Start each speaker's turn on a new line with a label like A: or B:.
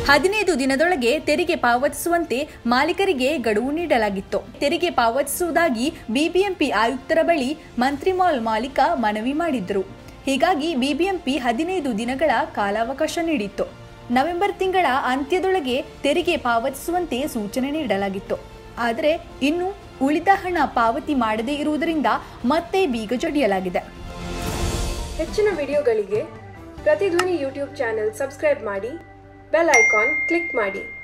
A: ಹದಿನೈದು ದಿನದೊಳಗೆ ತೆರಿಗೆ ಪಾವತಿಸುವಂತೆ ಮಾಲೀಕರಿಗೆ ಗಡುವು ನೀಡಲಾಗಿತ್ತು ತೆರಿಗೆ ಪಾವತಿಸುವುದಾಗಿ ಬಿಬಿಎಂಪಿ ಆಯುಕ್ತರ ಬಳಿ ಮಂತ್ರಿ ಮಾಲ್ ಮಾಲೀಕ ಮನವಿ ಮಾಡಿದ್ರು ಹೀಗಾಗಿ ಬಿಬಿಎಂಪಿ ಹದಿನೈದು ದಿನಗಳ ಕಾಲಾವಕಾಶ ನೀಡಿತ್ತು ನವೆಂಬರ್ ತಿಂಗಳ ಅಂತ್ಯದೊಳಗೆ ತೆರಿಗೆ ಪಾವತಿಸುವಂತೆ ಸೂಚನೆ ನೀಡಲಾಗಿತ್ತು ಆದರೆ ಇನ್ನು ಉಳಿದ ಹಣ ಪಾವತಿ ಮಾಡದೇ ಇರುವುದರಿಂದ ಮತ್ತೆ ಬೀಗ ಜಡಿಯಲಾಗಿದೆ
B: ಹೆಚ್ಚಿನ ವಿಡಿಯೋಗಳಿಗೆ ಪ್ರತಿಧ್ವನಿ ಯೂಟ್ಯೂಬ್ ಚಾನೆಲ್ ಸಬ್ಸ್ಕ್ರೈಬ್ ಮಾಡಿ ಬೆಲ್ ಐಕಾನ್ ಕ್ಲಿಕ್ ಮಾಡಿ